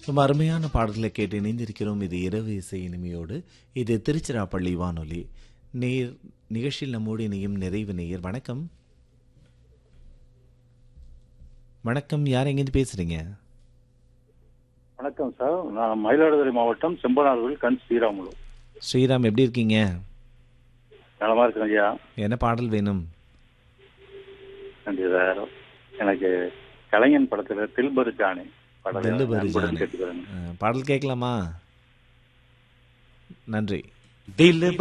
ரொம்ப அருமையான பாடல்களை கேட்டு இணைந்திருக்கிறோம் இது இரவு இசை இனிமையோடு இது திருச்சிராப்பள்ளி வானொலி நேர் நிகழ்ச்சியில் நம்மோடு இணையும் நிறைவு நேயர் வணக்கம் வணக்கம் யார் எங்கேருந்து பேசுறீங்க வணக்கம் சார் நான் மயிலாடுதுறை மாவட்டம் செம்பனார்வில் கண் ஸ்ரீராமுலு ஸ்ரீராம் எப்படி இருக்கீங்க நலமா இருக்கேன் ஐயா என்ன பாடல் வேணும் நன்றி சார் எனக்கு கலைஞன் படத்துல தில்பரு ஜானி படம் தில்பரு அன்புடன் ஜானி. கேட்டுக்கிறேன் அஹ், பாடல் கேட்கலாமா நன்றி दिल